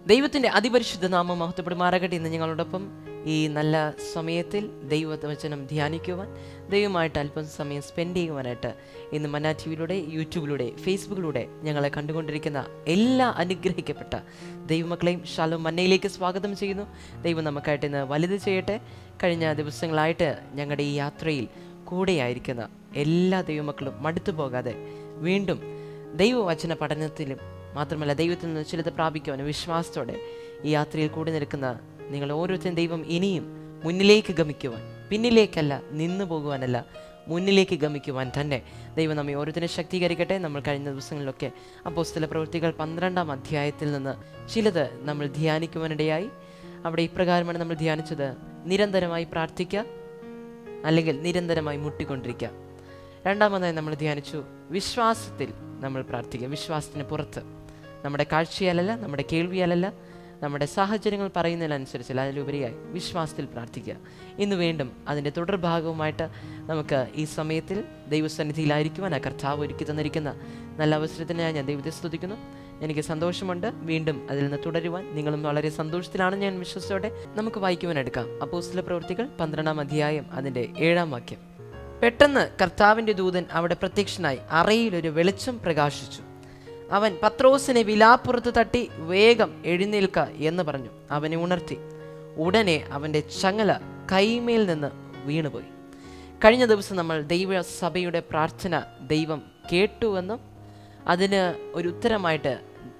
ദൈവത്തിൻ്റെ അതിപരിശുദ്ധ നാമം മഹത്വപ്പെടുമാറാകട്ടെ ഇന്ന് ഞങ്ങളോടൊപ്പം ഈ നല്ല സമയത്തിൽ ദൈവവചനം ധ്യാനിക്കുവാൻ ദൈവമായിട്ട് അല്പം സമയം സ്പെൻഡ് ചെയ്യുവാനായിട്ട് ഇന്ന് മന്ന ടി വിയിലൂടെ യൂട്യൂബിലൂടെ ഫേസ്ബുക്കിലൂടെ ഞങ്ങളെ കണ്ടുകൊണ്ടിരിക്കുന്ന എല്ലാ അനുഗ്രഹിക്കപ്പെട്ട ദൈവമക്കളെയും ഷാലും മന്നയിലേക്ക് സ്വാഗതം ചെയ്യുന്നു ദൈവം നമുക്കായിട്ട് ഇന്ന് വലുത് ചെയ്യട്ടെ കഴിഞ്ഞ ദിവസങ്ങളായിട്ട് ഞങ്ങളുടെ ഈ യാത്രയിൽ കൂടെയായിരിക്കുന്ന എല്ലാ ദൈവമക്കളും മടുത്തു പോകാതെ വീണ്ടും ദൈവവചന പഠനത്തിലും മാത്രമല്ല ദൈവത്തിൽ നിന്ന് ചിലത് പ്രാപിക്കുവാൻ വിശ്വാസത്തോടെ ഈ യാത്രയിൽ കൂടി നിൽക്കുന്ന നിങ്ങൾ ഓരോരുത്തരും ദൈവം ഇനിയും മുന്നിലേക്ക് ഗമിക്കുവാൻ പിന്നിലേക്കല്ല നിന്നു പോകുവാനല്ല മുന്നിലേക്ക് ഗമിക്കുവാൻ തന്നെ ദൈവം നമ്മെ ഓരോരുത്തരും ശക്തീകരിക്കട്ടെ നമ്മൾ കഴിഞ്ഞ ദിവസങ്ങളിലൊക്കെ അപ്പോസ്തല പ്രവൃത്തികൾ പന്ത്രണ്ടാം അധ്യായത്തിൽ നിന്ന് ചിലത് നമ്മൾ ധ്യാനിക്കുവാനിടയായി അവിടെ ഇപ്രകാരമാണ് നമ്മൾ ധ്യാനിച്ചത് നിരന്തരമായി പ്രാർത്ഥിക്കുക അല്ലെങ്കിൽ നിരന്തരമായി മുട്ടിക്കൊണ്ടിരിക്കുക രണ്ടാമതായി നമ്മൾ ധ്യാനിച്ചു വിശ്വാസത്തിൽ നമ്മൾ പ്രാർത്ഥിക്കുക വിശ്വാസത്തിന് പുറത്ത് നമ്മുടെ കാഴ്ചയാലല്ല നമ്മുടെ കേൾവിയാലല്ല നമ്മുടെ സാഹചര്യങ്ങൾ പറയുന്നതിനനുസരിച്ചല്ല അതിലുപരിയായി വിശ്വാസത്തിൽ പ്രാർത്ഥിക്കുക ഇന്ന് വീണ്ടും അതിൻ്റെ തുടർഭാഗവുമായിട്ട് നമുക്ക് ഈ സമയത്തിൽ ദൈവസന്നിധിയിലായിരിക്കുവാൻ ആ കർത്താവ് ഒരുക്കി തന്നിരിക്കുന്ന നല്ല അവസരത്തിനായി ഞാൻ ദൈവത്തെ സ്തുതിക്കുന്നു എനിക്ക് സന്തോഷമുണ്ട് വീണ്ടും അതിൽ നിന്ന് തുടരുവാൻ നിങ്ങളും വളരെ സന്തോഷത്തിലാണ് ഞാൻ വിശ്വസിച്ചോടെ നമുക്ക് വായിക്കുവാൻ എടുക്കാം അപ്പോസ്തല പ്രവൃത്തികൾ പന്ത്രണ്ടാം അധ്യായം അതിൻ്റെ ഏഴാം വാക്യം പെട്ടെന്ന് കർത്താവിൻ്റെ ദൂതൻ അവിടെ പ്രത്യക്ഷനായി അറയിൽ ഒരു വെളിച്ചം പ്രകാശിച്ചു അവൻ പത്രോസിനെ വിലാപ്പുറത്ത് തട്ടി വേഗം എഴുന്നേൽക്ക എന്ന് പറഞ്ഞു അവനെ ഉണർത്തി ഉടനെ അവൻ്റെ ചങ്ങല കൈമേൽ നിന്ന് വീണുപോയി കഴിഞ്ഞ ദിവസം നമ്മൾ ദൈവസഭയുടെ പ്രാർത്ഥന ദൈവം കേട്ടുവെന്നും അതിന് ഒരു ഉത്തരമായിട്ട്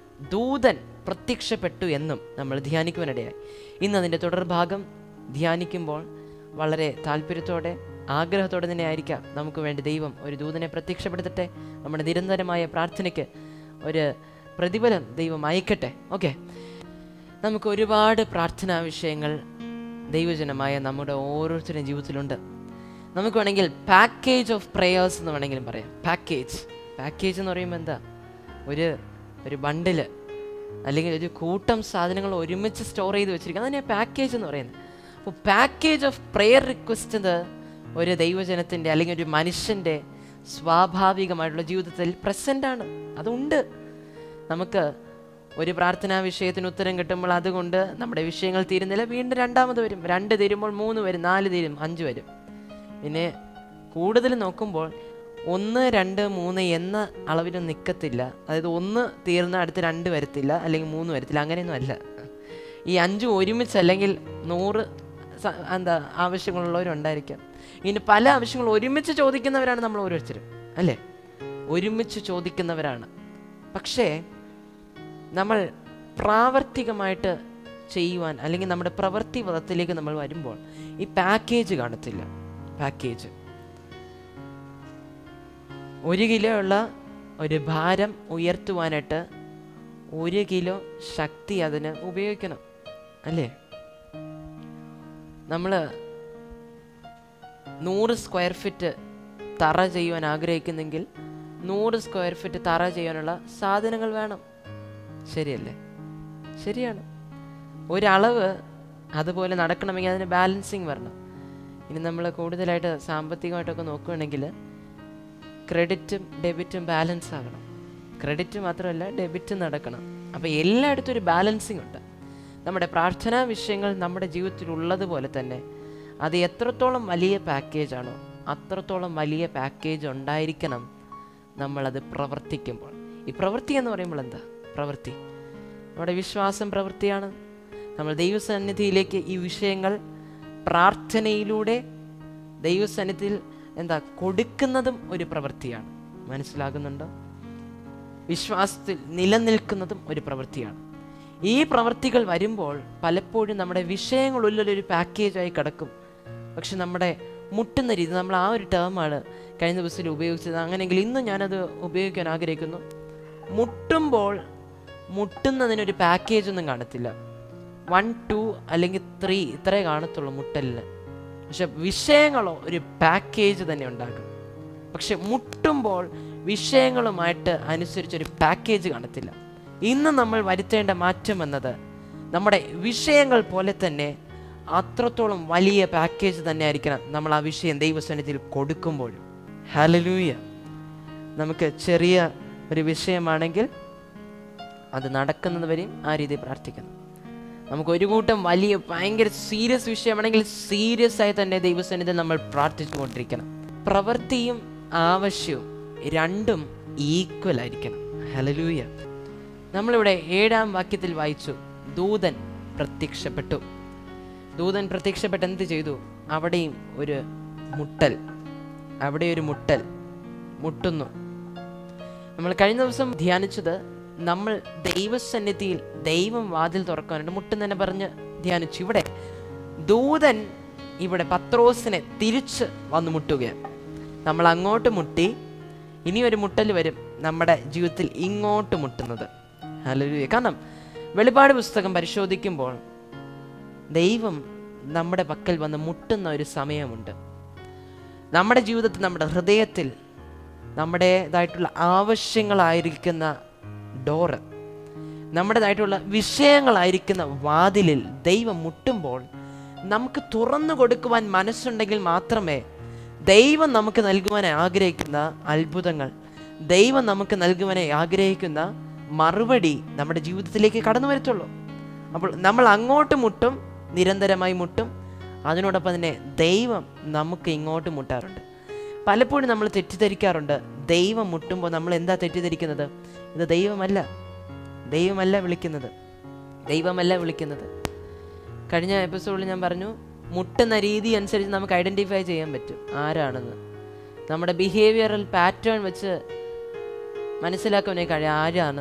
ദൂതൻ പ്രത്യക്ഷപ്പെട്ടു എന്നും നമ്മൾ ധ്യാനിക്കുവാനിടയായി ഇന്ന് അതിൻ്റെ തുടർഭാഗം ധ്യാനിക്കുമ്പോൾ വളരെ താല്പര്യത്തോടെ ആഗ്രഹത്തോടെ തന്നെ ആയിരിക്കാം നമുക്ക് വേണ്ടി ദൈവം ഒരു ദൂതനെ പ്രത്യക്ഷപ്പെടുത്തട്ടെ നമ്മുടെ നിരന്തരമായ പ്രാർത്ഥനയ്ക്ക് ഒരു പ്രതിഫലം ദൈവം അയക്കട്ടെ ഓക്കെ നമുക്ക് ഒരുപാട് പ്രാർത്ഥനാ വിഷയങ്ങൾ ദൈവജനമായ നമ്മുടെ ഓരോരുത്തരുടെയും ജീവിതത്തിലുണ്ട് നമുക്ക് വേണമെങ്കിൽ പാക്കേജ് ഓഫ് പ്രേയേഴ്സ് എന്ന് വേണമെങ്കിലും പറയാം പാക്കേജ് പാക്കേജ് എന്ന് പറയുമ്പോൾ എന്താ ഒരു ഒരു ബണ്ടില് അല്ലെങ്കിൽ ഒരു കൂട്ടം സാധനങ്ങൾ ഒരുമിച്ച് സ്റ്റോർ ചെയ്ത് വെച്ചിരിക്കുക അതിനെ പാക്കേജ് എന്ന് പറയുന്നത് അപ്പോൾ പാക്കേജ് ഓഫ് പ്രെയർ റിക്വസ്റ്റ് എന്ന് ഒരു ദൈവജനത്തിൻ്റെ അല്ലെങ്കിൽ ഒരു മനുഷ്യൻ്റെ സ്വാഭാവികമായിട്ടുള്ള ജീവിതത്തിൽ പ്രസൻ്റ് ആണ് അതുണ്ട് നമുക്ക് ഒരു പ്രാർത്ഥനാ വിഷയത്തിന് ഉത്തരം കിട്ടുമ്പോൾ അതുകൊണ്ട് നമ്മുടെ വിഷയങ്ങൾ തീരുന്നില്ല വീണ്ടും രണ്ടാമത് വരും രണ്ട് തീരുമ്പോൾ മൂന്ന് വരും നാല് തീരും അഞ്ച് വരും പിന്നെ കൂടുതൽ നോക്കുമ്പോൾ ഒന്ന് രണ്ട് മൂന്ന് എന്ന അളവിൽ നിൽക്കത്തില്ല അതായത് ഒന്ന് തീർന്ന അടുത്ത് രണ്ട് വരത്തില്ല അല്ലെങ്കിൽ മൂന്ന് വരത്തില്ല അങ്ങനെയൊന്നും അല്ല ഈ അഞ്ചും ഒരുമിച്ച് അല്ലെങ്കിൽ നൂറ് സ- എന്താ ആവശ്യങ്ങളുള്ളവരുണ്ടായിരിക്കാം ഇനി പല ആവശ്യങ്ങൾ ഒരുമിച്ച് ചോദിക്കുന്നവരാണ് നമ്മൾ ഓരോരുത്തരും അല്ലേ ഒരുമിച്ച് ചോദിക്കുന്നവരാണ് പക്ഷേ നമ്മൾ പ്രാവർത്തികമായിട്ട് ചെയ്യുവാൻ അല്ലെങ്കിൽ നമ്മുടെ പ്രവൃത്തി പദത്തിലേക്ക് നമ്മൾ വരുമ്പോൾ ഈ പാക്കേജ് കാണത്തില്ല പാക്കേജ് ഒരു കിലോ ഉള്ള ഒരു ഭാരം ഉയർത്തുവാനായിട്ട് ഒരു കിലോ ശക്തി അതിന് ഉപയോഗിക്കണം അല്ലേ നമ്മൾ നൂറ് സ്ക്വയർ ഫീറ്റ് തറ ചെയ്യുവാൻ ആഗ്രഹിക്കുന്നെങ്കിൽ നൂറ് സ്ക്വയർ ഫീറ്റ് തറ ചെയ്യാനുള്ള സാധനങ്ങൾ വേണം ശരിയല്ലേ ശരിയാണ് ഒരളവ് അതുപോലെ നടക്കണമെങ്കിൽ അതിന് ബാലൻസിങ് വരണം ഇനി നമ്മൾ കൂടുതലായിട്ട് സാമ്പത്തികമായിട്ടൊക്കെ നോക്കുകയാണെങ്കിൽ ക്രെഡിറ്റും ഡെബിറ്റും ബാലൻസ് ആകണം ക്രെഡിറ്റ് മാത്രമല്ല ഡെബിറ്റ് നടക്കണം അപ്പോൾ എല്ലായിടത്തും ഒരു ബാലൻസിങ് ഉണ്ട് നമ്മുടെ പ്രാർത്ഥനാ വിഷയങ്ങൾ നമ്മുടെ ജീവിതത്തിൽ ഉള്ളതുപോലെ തന്നെ അത് എത്രത്തോളം വലിയ പാക്കേജാണോ അത്രത്തോളം വലിയ പാക്കേജ് ഉണ്ടായിരിക്കണം നമ്മളത് പ്രവർത്തിക്കുമ്പോൾ ഈ പ്രവൃത്തി എന്ന് പറയുമ്പോൾ എന്താ പ്രവൃത്തി നമ്മുടെ വിശ്വാസം പ്രവൃത്തിയാണ് നമ്മൾ ദൈവസന്നിധിയിലേക്ക് ഈ വിഷയങ്ങൾ പ്രാർത്ഥനയിലൂടെ ദൈവസന്നിധിയിൽ എന്താ കൊടുക്കുന്നതും ഒരു പ്രവൃത്തിയാണ് മനസ്സിലാകുന്നുണ്ടോ വിശ്വാസത്തിൽ നിലനിൽക്കുന്നതും ഒരു പ്രവൃത്തിയാണ് ഈ പ്രവൃത്തികൾ വരുമ്പോൾ പലപ്പോഴും നമ്മുടെ വിഷയങ്ങളുള്ളിൽ ഒരു പാക്കേജായി കിടക്കും പക്ഷെ നമ്മുടെ മുട്ടുന്ന രീതി നമ്മൾ ആ ഒരു ടേമാണ് കഴിഞ്ഞ ദിവസത്തിൽ ഉപയോഗിച്ചത് അങ്ങനെയെങ്കിൽ ഇന്ന് ഞാനത് ഉപയോഗിക്കാൻ ആഗ്രഹിക്കുന്നു മുട്ടുമ്പോൾ മുട്ടുന്നതിനൊരു പാക്കേജ് ഒന്നും കാണത്തില്ല വൺ ടു അല്ലെങ്കിൽ ത്രീ ഇത്രേ കാണത്തുള്ളൂ മുട്ടലിന് പക്ഷെ വിഷയങ്ങളോ ഒരു പാക്കേജ് തന്നെ ഉണ്ടാകും പക്ഷെ മുട്ടുമ്പോൾ വിഷയങ്ങളുമായിട്ട് അനുസരിച്ചൊരു പാക്കേജ് കാണത്തില്ല ഇന്ന് നമ്മൾ വരുത്തേണ്ട മാറ്റം എന്നത് നമ്മുടെ വിഷയങ്ങൾ പോലെ തന്നെ അത്രത്തോളം വലിയ പാക്കേജ് തന്നെ ആയിരിക്കണം നമ്മൾ ആ വിഷയം ദൈവസന്നിധിയിൽ കൊടുക്കുമ്പോഴും ഹലലൂയ നമുക്ക് ചെറിയ ഒരു വിഷയമാണെങ്കിൽ അത് നടക്കുന്നത് വരെയും ആ രീതിയിൽ പ്രാർത്ഥിക്കണം നമുക്ക് ഒരു കൂട്ടം വലിയ ഭയങ്കര സീരിയസ് വിഷയമാണെങ്കിൽ സീരിയസ് ആയി തന്നെ ദൈവസന്നിധി നമ്മൾ പ്രാർത്ഥിച്ചുകൊണ്ടിരിക്കണം പ്രവൃത്തിയും ആവശ്യവും രണ്ടും ഈക്വൽ ആയിരിക്കണം ഹലലൂയ നമ്മളിവിടെ ഏഴാം വാക്യത്തിൽ വായിച്ചു ദൂതൻ പ്രത്യക്ഷപ്പെട്ടു ദൂതൻ പ്രത്യക്ഷപ്പെട്ട് എന്ത് ചെയ്തു അവിടെയും ഒരു മുട്ടൽ അവിടെ ഒരു മുട്ടൽ മുട്ടുന്നു നമ്മൾ കഴിഞ്ഞ ദിവസം ധ്യാനിച്ചത് നമ്മൾ ദൈവസന്നിധിയിൽ ദൈവം വാതിൽ തുറക്കാനുണ്ട് മുട്ടും തന്നെ പറഞ്ഞ് ധ്യാനിച്ചു ഇവിടെ ദൂതൻ ഇവിടെ പത്രോസിനെ തിരിച്ച് വന്ന് മുട്ടുകയാണ് നമ്മൾ അങ്ങോട്ട് മുട്ടി ഇനി ഒരു മുട്ടൽ വരും നമ്മുടെ ജീവിതത്തിൽ ഇങ്ങോട്ട് മുട്ടുന്നത് ഹല്ലേലൂയ കാരണം വെളിപാട് പുസ്തകം പരിശോധിക്കുമ്പോൾ ദൈവം നമ്മുടെ പക്കൽ വന്ന് മുട്ടുന്ന ഒരു സമയമുണ്ട് നമ്മുടെ ജീവിതത്തിൽ നമ്മുടെ ഹൃദയത്തിൽ നമ്മുടേതായിട്ടുള്ള ആവശ്യങ്ങളായിരിക്കുന്ന ഡോറ് നമ്മുടേതായിട്ടുള്ള വിഷയങ്ങളായിരിക്കുന്ന വാതിലിൽ ദൈവം മുട്ടുമ്പോൾ നമുക്ക് തുറന്നു കൊടുക്കുവാൻ മനസ്സുണ്ടെങ്കിൽ മാത്രമേ ദൈവം നമുക്ക് നൽകുവാൻ ആഗ്രഹിക്കുന്ന അത്ഭുതങ്ങൾ ദൈവം നമുക്ക് നൽകുവാനായി ആഗ്രഹിക്കുന്ന മറുപടി നമ്മുടെ ജീവിതത്തിലേക്ക് കടന്നു വരത്തുള്ളൂ അപ്പോൾ നമ്മൾ അങ്ങോട്ട് മുട്ടും നിരന്തരമായി മുട്ടും അതിനോടൊപ്പം തന്നെ ദൈവം നമുക്ക് ഇങ്ങോട്ട് മുട്ടാറുണ്ട് പലപ്പോഴും നമ്മൾ തെറ്റിദ്ധരിക്കാറുണ്ട് ദൈവം മുട്ടുമ്പോൾ നമ്മൾ എന്താ തെറ്റിദ്ധരിക്കുന്നത് ഇത് ദൈവമല്ല ദൈവമല്ല വിളിക്കുന്നത് ദൈവമല്ല വിളിക്കുന്നത് കഴിഞ്ഞ എപ്പിസോഡിൽ ഞാൻ പറഞ്ഞു മുട്ടുന്ന രീതി അനുസരിച്ച് നമുക്ക് ഐഡൻറ്റിഫൈ ചെയ്യാൻ പറ്റും ആരാണെന്ന് നമ്മുടെ ബിഹേവിയറൽ പാറ്റേൺ വെച്ച് മനസ്സിലാക്കാനേ കഴിയും ആരാണ്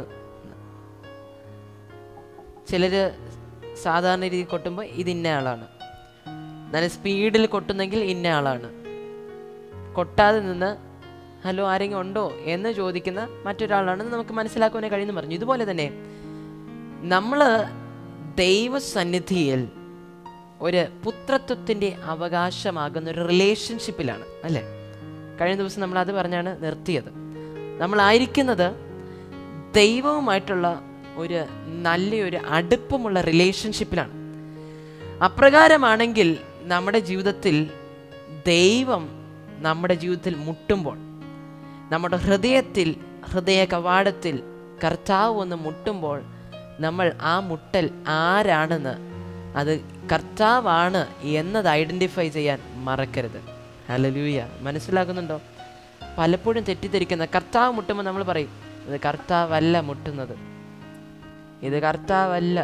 ചിലർ സാധാരണ രീതിയിൽ കൊട്ടുമ്പോൾ ഇത് ഇന്ന ആളാണ് നല്ല സ്പീഡിൽ കൊട്ടുന്നെങ്കിൽ ഇന്ന ആളാണ് കൊട്ടാതെ നിന്ന് ഹലോ ആരെങ്കിലും ഉണ്ടോ എന്ന് ചോദിക്കുന്ന മറ്റൊരാളാണെന്ന് നമുക്ക് മനസ്സിലാക്കുവാനേ കഴിയുന്നു പറഞ്ഞു ഇതുപോലെ തന്നെ നമ്മൾ ദൈവസന്നിധിയിൽ ഒരു പുത്രത്വത്തിൻ്റെ അവകാശമാകുന്ന ഒരു റിലേഷൻഷിപ്പിലാണ് അല്ലേ കഴിഞ്ഞ ദിവസം നമ്മൾ അത് പറഞ്ഞാണ് നിർത്തിയത് നമ്മളായിരിക്കുന്നത് ദൈവവുമായിട്ടുള്ള ഒരു നല്ലൊരു അടുപ്പമുള്ള റിലേഷൻഷിപ്പിലാണ് അപ്രകാരമാണെങ്കിൽ നമ്മുടെ ജീവിതത്തിൽ ദൈവം നമ്മുടെ ജീവിതത്തിൽ മുട്ടുമ്പോൾ നമ്മുടെ ഹൃദയത്തിൽ ഹൃദയ കവാടത്തിൽ കർത്താവ് ഒന്ന് മുട്ടുമ്പോൾ നമ്മൾ ആ മുട്ടൽ ആരാണെന്ന് അത് കർത്താവാണ് എന്നത് ഐഡൻറ്റിഫൈ ചെയ്യാൻ മറക്കരുത് ഹലലൂയ മനസ്സിലാക്കുന്നുണ്ടോ പലപ്പോഴും തെറ്റിദ്ധരിക്കുന്ന കർത്താവ് മുട്ടുമ്പോൾ നമ്മൾ പറയും ഇത് കർത്താവല്ല മുട്ടുന്നത് ഇത് കർത്താവല്ല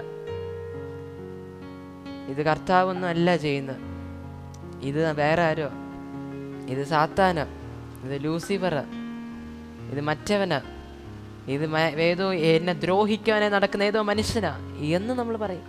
ഇത് കർത്താവൊന്നും അല്ല ചെയ്യുന്നത് ഇത് വേറെ ആരോ ഇത് സാത്താന ഇത് ലൂസിഫറ ഇത് മറ്റവനാ ഇത് മ- ഏതോ എന്നെ ദ്രോഹിക്കാനായി നടക്കുന്ന ഏതോ മനുഷ്യനാ എന്ന് നമ്മൾ പറയും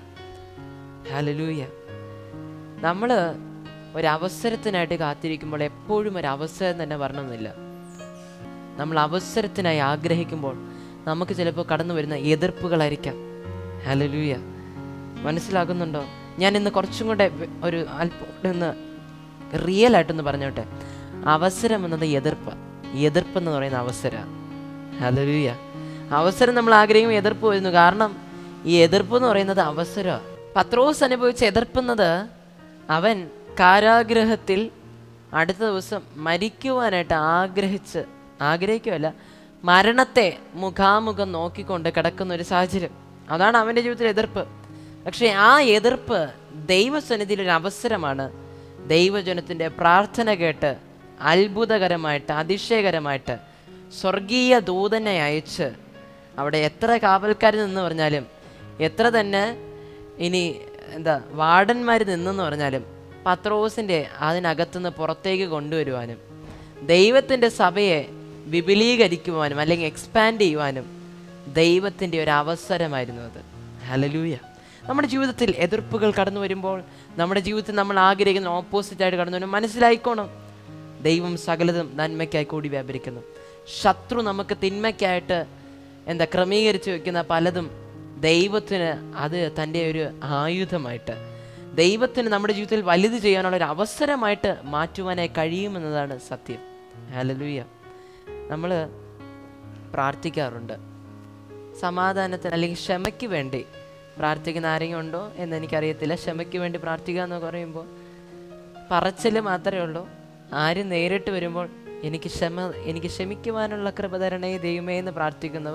ഹലലൂയ നമ്മൾ ഒരവസരത്തിനായിട്ട് കാത്തിരിക്കുമ്പോൾ എപ്പോഴും ഒരു അവസരം തന്നെ വരണമെന്നില്ല നമ്മൾ അവസരത്തിനായി ആഗ്രഹിക്കുമ്പോൾ നമുക്ക് ചിലപ്പോൾ കടന്നു വരുന്ന എതിർപ്പുകളായിരിക്കാം ഹലലൂയ മനസ്സിലാകുന്നുണ്ടോ ഞാൻ ഇന്ന് കുറച്ചും കൂടെ വെ- ഒരു അല്പം കൂടെ ഒന്ന് റിയൽ ആയിട്ടൊന്ന് പറഞ്ഞോട്ടെ അവസരം എന്നത് എതിർപ്പ് എതിർപ്പ് എന്ന് പറയുന്ന അവസര ഹലലൂയ അവസരം നമ്മൾ ആഗ്രഹിക്കുമ്പോൾ എതിർപ്പ് വരുന്നു കാരണം ഈ എതിർപ്പ് എന്ന് പറയുന്നത് അവസരമാണ് പത്രോസ് അനുഭവിച്ച് എതിർപ്പുന്നത് അവൻ കാരാഗ്രഹത്തിൽ അടുത്ത ദിവസം മരിക്കുവാനായിട്ട് ആഗ്രഹിച്ച് ആഗ്രഹിക്കുമല്ല മരണത്തെ മുഖാമുഖം നോക്കിക്കൊണ്ട് കിടക്കുന്ന ഒരു സാഹചര്യം അതാണ് അവൻ്റെ ജീവിതത്തിൽ എതിർപ്പ് പക്ഷേ ആ എതിർപ്പ് ദൈവസന്നിധിയിൽ ഒരു അവസരമാണ് ദൈവജനത്തിൻ്റെ പ്രാർത്ഥന കേട്ട് അത്ഭുതകരമായിട്ട് അതിശയകരമായിട്ട് സ്വർഗീയ ദൂതനെ അയച്ച് അവിടെ എത്ര കാവൽക്കാർ നിന്ന് പറഞ്ഞാലും എത്ര തന്നെ ഇനി എന്താ വാർഡന്മാർ നിന്നെന്ന് പറഞ്ഞാലും പത്രോസിൻ്റെ അതിനകത്തുനിന്ന് പുറത്തേക്ക് കൊണ്ടുവരുവാനും ദൈവത്തിൻ്റെ സഭയെ വിപുലീകരിക്കുവാനും അല്ലെങ്കിൽ എക്സ്പാൻഡ് ചെയ്യുവാനും ദൈവത്തിൻ്റെ ഒരു അവസരമായിരുന്നു അത് ഹലലൂയ നമ്മുടെ ജീവിതത്തിൽ എതിർപ്പുകൾ കടന്നു വരുമ്പോൾ നമ്മുടെ ജീവിതത്തിൽ നമ്മൾ ആഗ്രഹിക്കുന്ന ഓപ്പോസിറ്റ് ആയിട്ട് കടന്നു വരും മനസ്സിലായിക്കോണം ദൈവം സകലതും നന്മയ്ക്കായി കൂടി വ്യാപരിക്കുന്നു ശത്രു നമുക്ക് തിന്മയ്ക്കായിട്ട് എന്താ ക്രമീകരിച്ച് വെക്കുന്ന പലതും ദൈവത്തിന് അത് തൻ്റെ ഒരു ആയുധമായിട്ട് ദൈവത്തിന് നമ്മുടെ ജീവിതത്തിൽ വലുത് ചെയ്യാനുള്ള ഒരു അവസരമായിട്ട് മാറ്റുവാനായി കഴിയുമെന്നതാണ് സത്യം ഹലലൂയ നമ്മൾ പ്രാർത്ഥിക്കാറുണ്ട് സമാധാനത്തിന് അല്ലെങ്കിൽ ക്ഷമയ്ക്ക് വേണ്ടി പ്രാർത്ഥിക്കുന്ന ആരെങ്കിലും ഉണ്ടോ എന്ന് എനിക്കറിയത്തില്ല ക്ഷമയ്ക്ക് വേണ്ടി പ്രാർത്ഥിക്കുക എന്ന് പറയുമ്പോൾ പറച്ചിൽ മാത്രമേ ഉള്ളൂ ആരും നേരിട്ട് വരുമ്പോൾ എനിക്ക് ക്ഷമ എനിക്ക് ക്ഷമിക്കുവാനുള്ള കൃപ തരണേ ദൈവമേ എന്ന് പ്രാർത്ഥിക്കുന്നവർ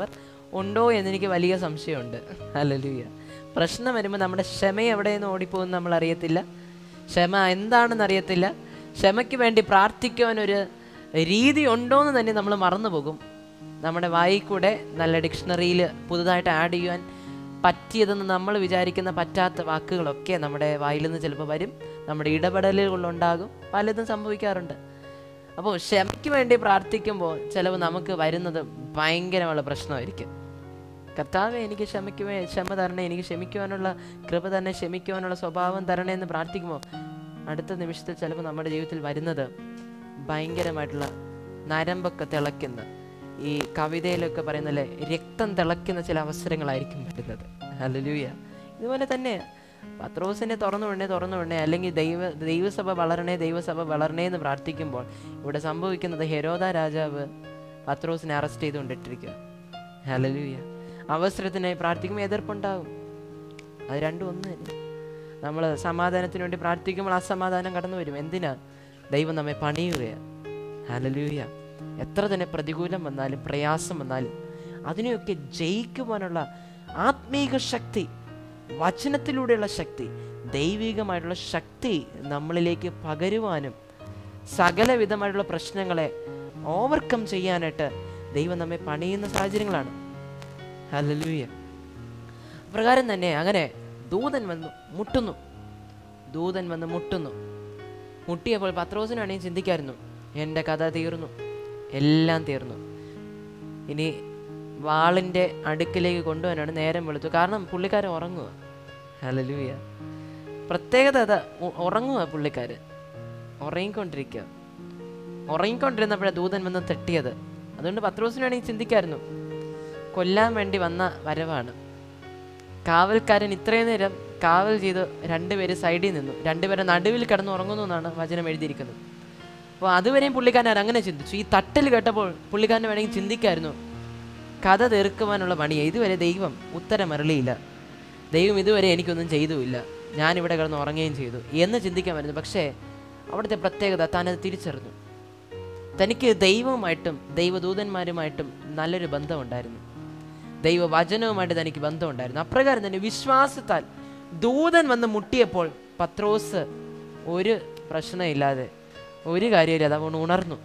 ഉണ്ടോ എന്നെനിക്ക് വലിയ സംശയമുണ്ട് ഹല്ലേലൂയ പ്രശ്നം വരുമ്പോൾ നമ്മുടെ ക്ഷമ എവിടെയെന്ന് ഓടിപ്പോകുന്ന നമ്മൾ അറിയത്തില്ല ക്ഷമ എന്താണെന്ന് അറിയത്തില്ല ക്ഷമയ്ക്ക് വേണ്ടി പ്രാർത്ഥിക്കുവാൻ ഒരു രീതി ഉണ്ടോയെന്ന് തന്നെ നമ്മൾ മറന്നു പോകും നമ്മുടെ വായിൽ കൂടെ നല്ല ഡിക്ഷണറിയിൽ പുതുതായിട്ട് ആഡ് ചെയ്യുവാൻ പറ്റിയതെന്ന് നമ്മൾ വിചാരിക്കുന്ന പറ്റാത്ത വാക്കുകളൊക്കെ നമ്മുടെ വായിൽ നിന്ന് ചിലപ്പോൾ വരും നമ്മുടെ ഇടപെടലുകളുണ്ടാകും പലതും സംഭവിക്കാറുണ്ട് അപ്പോൾ ക്ഷമയ്ക്ക് വേണ്ടി പ്രാർത്ഥിക്കുമ്പോൾ ചിലവ് നമുക്ക് വരുന്നത് ഭയങ്കരമുള്ള പ്രശ്നമായിരിക്കും കർത്താവെ എനിക്ക് ക്ഷമയ്ക്ക് വേ ക്ഷമ തരണേ എനിക്ക് ക്ഷമിക്കുവാനുള്ള കൃപ തന്നെ ക്ഷമിക്കുവാനുള്ള സ്വഭാവം തരണേ എന്ന് പ്രാർത്ഥിക്കുമ്പോൾ അടുത്ത നിമിഷത്തിൽ ചിലപ്പോൾ നമ്മുടെ ജീവിതത്തിൽ വരുന്നത് ഭയങ്കരമായിട്ടുള്ള നരമ്പൊക്കെ തിളയ്ക്കുന്ന ഈ കവിതയിലൊക്കെ പറയുന്നല്ലേ രക്തം തിളയ്ക്കുന്ന ചില അവസരങ്ങളായിരിക്കും വരുന്നത് ഹല്ലേലൂയ ഇതുപോലെ തന്നെ പത്രോസിനെ തുറന്നു വിടണേ തുറന്നു വിടണേ അല്ലെങ്കിൽ ദൈവ ദൈവസഭ വളരണേ ദൈവസഭ വളരണേ എന്ന് പ്രാർത്ഥിക്കുമ്പോൾ ഇവിടെ സംഭവിക്കുന്നത് ഹെരോദ രാജാവ് പത്രോസിനെ അറസ്റ്റ് ചെയ്തുകൊണ്ടിട്ടിരിക്കുക ഹല്ലേലൂയ അവസരത്തിനായി പ്രാർത്ഥിക്കുമ്പോൾ എതിർപ്പുണ്ടാകും അത് രണ്ടും ഒന്ന് തന്നെ നമ്മൾ സമാധാനത്തിന് വേണ്ടി പ്രാർത്ഥിക്കുമ്പോൾ അസമാധാനം കടന്നു വരും എന്തിനാ ദൈവം നമ്മെ പണിയുകയാണ് ഹലലൂയ എത്ര തന്നെ പ്രതികൂലം വന്നാലും പ്രയാസം വന്നാലും അതിനെയൊക്കെ ജയിക്കുവാനുള്ള ആത്മീക ശക്തി വചനത്തിലൂടെയുള്ള ശക്തി ദൈവികമായിട്ടുള്ള ശക്തി നമ്മളിലേക്ക് പകരുവാനും സകല വിധമായിട്ടുള്ള പ്രശ്നങ്ങളെ ഓവർകം ചെയ്യാനായിട്ട് ദൈവം നമ്മെ പണിയുന്ന സാഹചര്യങ്ങളാണ് ഹലലൂയ പ്രകാരം തന്നെ അങ്ങനെ ദൂതൻ വന്നു മുട്ടുന്നു ദൂതൻ വന്ന് മുട്ടുന്നു മുട്ടിയപ്പോൾ പത്രോസിനാണെങ്കിൽ ചിന്തിക്കായിരുന്നു എൻ്റെ കഥ തീർന്നു എല്ലാം തീർന്നു ഇനി വാളിൻ്റെ അടുക്കിലേക്ക് കൊണ്ടുപോകാനാണ് നേരം വെളുത്തു കാരണം പുള്ളിക്കാരൻ ഉറങ്ങുക ഹലലൂയ പ്രത്യേകത അതാ ഉ- ഉറങ്ങുക പുള്ളിക്കാരൻ ഉറങ്ങിക്കൊണ്ടിരിക്കുക ഉറങ്ങിക്കൊണ്ടിരുന്നപ്പോഴാണ് ദൂതൻ വന്ന് തട്ടിയത് അതുകൊണ്ട് പത്രോസിനാണെങ്കിൽ ചിന്തിക്കായിരുന്നു കൊല്ലാൻ വേണ്ടി വന്ന വരവാണ് കാവൽക്കാരൻ ഇത്രയും നേരം കാവൽ ചെയ്ത് രണ്ടുപേര് സൈഡിൽ നിന്നു രണ്ടുപേരെ നടുവിൽ കിടന്ന് ഉറങ്ങുന്നു എന്നാണ് വചനം എഴുതിയിരിക്കുന്നത് അപ്പോൾ അതുവരെയും പുള്ളിക്കാരൻ അങ്ങനെ ചിന്തിച്ചു ഈ തട്ടൽ കേട്ടപ്പോൾ പുള്ളിക്കാരന് വേണമെങ്കിൽ ചിന്തിക്കായിരുന്നു കഥ തീർക്കുവാനുള്ള പണിയെ ഇതുവരെ ദൈവം ഉത്തരം അരളിയില്ല ദൈവം ഇതുവരെ എനിക്കൊന്നും ചെയ്തുമില്ല ഞാനിവിടെ കിടന്ന് ഉറങ്ങുകയും ചെയ്തു എന്ന് ചിന്തിക്കാൻ വരുന്നു പക്ഷേ അവിടുത്തെ പ്രത്യേകത താനത് തിരിച്ചറിഞ്ഞു തനിക്ക് ദൈവവുമായിട്ടും ദൈവദൂതന്മാരുമായിട്ടും നല്ലൊരു ബന്ധമുണ്ടായിരുന്നു ദൈവവചനവുമായിട്ട് തനിക്ക് ബന്ധമുണ്ടായിരുന്നു അപ്രകാരം തന്നെ വിശ്വാസത്താൽ ദൂതൻ വന്ന് മുട്ടിയപ്പോൾ പത്രോസ് ഒരു പ്രശ്നമില്ലാതെ ഒരു കാര്യമില്ലാതെ അവൻ ഉണർന്നു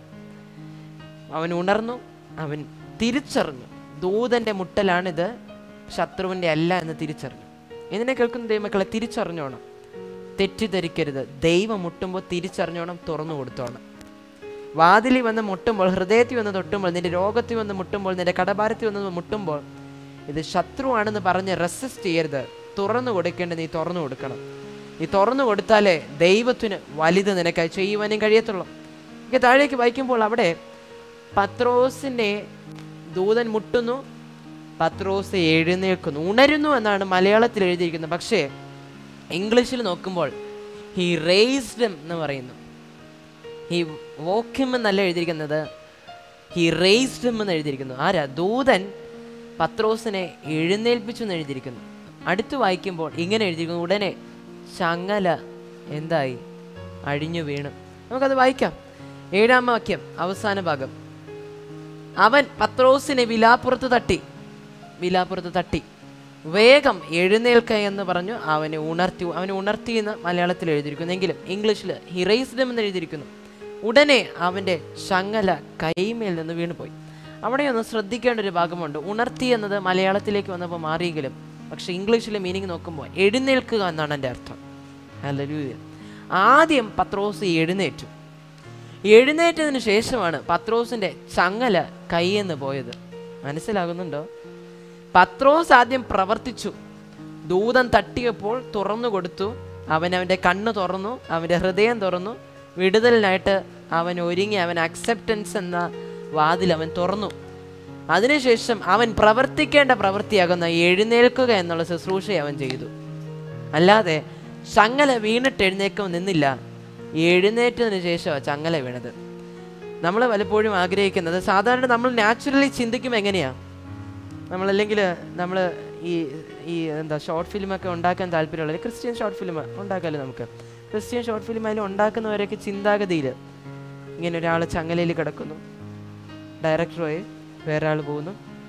അവൻ ഉണർന്നു അവൻ തിരിച്ചറിഞ്ഞു ദൂതന്റെ മുട്ടലാണിത് ശത്രുവിൻ്റെ അല്ല എന്ന് തിരിച്ചറിഞ്ഞു ഇതിനെ കേൾക്കുന്ന ദൈവമക്കളെ തിരിച്ചറിഞ്ഞോണം തെറ്റിദ്ധരിക്കരുത് ദൈവം മുട്ടുമ്പോൾ തിരിച്ചറിഞ്ഞോണം തുറന്നു കൊടുത്തോണം വാതിലിൽ വന്ന് മുട്ടുമ്പോൾ ഹൃദയത്തിൽ വന്ന് തൊട്ടുമ്പോൾ നിന്റെ രോഗത്തിൽ വന്ന് മുട്ടുമ്പോൾ നിന്റെ കടഭാരത്തിൽ വന്ന് മുട്ടുമ്പോൾ ഇത് ശത്രുവാണെന്ന് പറഞ്ഞ് റെസിസ്റ്റ് ചെയ്യരുത് തുറന്നു കൊടുക്കേണ്ടത് നീ തുറന്നു കൊടുക്കണം നീ തുറന്നു കൊടുത്താലേ ദൈവത്തിന് വലുത് നിനക്കായി ചെയ്യുവാനും കഴിയത്തുള്ളൂ എനിക്ക് താഴേക്ക് വായിക്കുമ്പോൾ അവിടെ പത്രോസിനെ ദൂതൻ മുട്ടുന്നു പത്രോസ് എഴുന്നേൽക്കുന്നു ഉണരുന്നു എന്നാണ് മലയാളത്തിൽ എഴുതിയിരിക്കുന്നത് പക്ഷേ ഇംഗ്ലീഷിൽ നോക്കുമ്പോൾ ഹി റേസ്ഡ് എന്ന് പറയുന്നു ഹി വോക്കിം എന്നല്ല എഴുതിയിരിക്കുന്നത് ഹി റേസ്ഡ് എന്ന് എഴുതിയിരിക്കുന്നു ആരാ ദൂതൻ പത്രോസിനെ എഴുന്നേൽപ്പിച്ചു എന്ന് എഴുതിയിരിക്കുന്നു അടുത്ത് വായിക്കുമ്പോൾ ഇങ്ങനെ എഴുതിയിരിക്കുന്നു ഉടനെ ചങ്ങല എന്തായി അഴിഞ്ഞു വീണു നമുക്കത് വായിക്കാം ഏഴാം വാക്യം അവസാന ഭാഗം അവൻ പത്രോസിനെ വിലാപ്പുറത്ത് തട്ടി വിലാപ്പുറത്ത് തട്ടി വേഗം എഴുന്നേൽക്ക എന്ന് പറഞ്ഞു അവനെ ഉണർത്തി അവനെ ഉണർത്തി എന്ന് മലയാളത്തിൽ എഴുതിയിരിക്കുന്നു എങ്കിലും ഇംഗ്ലീഷിൽ ഹിറൈസ്ഡം എന്ന് എഴുതിയിരിക്കുന്നു ഉടനെ അവൻ്റെ ചങ്ങല കൈമേൽ നിന്ന് വീണുപോയി അവിടെ ഒന്ന് ശ്രദ്ധിക്കേണ്ട ഒരു ഭാഗമുണ്ട് ഉണർത്തി എന്നത് മലയാളത്തിലേക്ക് വന്നപ്പോൾ മാറിയെങ്കിലും പക്ഷെ ഇംഗ്ലീഷിലെ മീനിങ് നോക്കുമ്പോൾ എഴുന്നേൽക്കുക എന്നാണ് എൻ്റെ അർത്ഥം ഹല്ലേലൂയ ആദ്യം പത്രോസ് എഴുന്നേറ്റു എഴുന്നേറ്റതിന് ശേഷമാണ് പത്രോസിന്റെ ചങ്ങല കയ്യെന്ന് പോയത് മനസ്സിലാകുന്നുണ്ടോ പത്രോസ് ആദ്യം പ്രവർത്തിച്ചു ദൂതൻ തട്ടിയപ്പോൾ തുറന്നു കൊടുത്തു അവൻ അവൻ്റെ കണ്ണ് തുറന്നു അവൻ്റെ ഹൃദയം തുറന്നു വിടുതലിനായിട്ട് അവൻ ഒരുങ്ങി അവൻ അക്സെപ്റ്റൻസ് എന്ന വാതിൽ അവൻ തുറന്നു അതിനുശേഷം അവൻ പ്രവർത്തിക്കേണ്ട പ്രവൃത്തിയാകുന്ന എഴുന്നേൽക്കുക എന്നുള്ള ശുശ്രൂഷ അവൻ ചെയ്തു അല്ലാതെ ചങ്ങല വീണിട്ട് എഴുന്നേക്കം നിന്നില്ല എഴുന്നേറ്റതിന് ശേഷമാണ് ചങ്ങല വീണത് നമ്മൾ പലപ്പോഴും ആഗ്രഹിക്കുന്നത് സാധാരണ നമ്മൾ നാച്ചുറലി ചിന്തിക്കുമ്പോൾ എങ്ങനെയാ നമ്മളല്ലെങ്കിൽ നമ്മൾ ഈ ഈ എന്താ ഷോർട്ട് ഫിലിമൊക്കെ ഉണ്ടാക്കാൻ താല്പര്യമുള്ള ക്രിസ്ത്യൻ ഷോർട്ട് ഫിലിം ഉണ്ടാക്കാമല്ലോ നമുക്ക് ക്രിസ്ത്യൻ ഷോർട്ട് ഫിലിം അതിൽ ഉണ്ടാക്കുന്നവരൊക്കെ ചിന്താഗതിയിൽ ഇങ്ങനെ ഒരാൾ ചങ്ങലയിൽ കിടക്കുന്നു ഡയറക്ടർ പോയി വേറെ ആൾ പോകുന്നു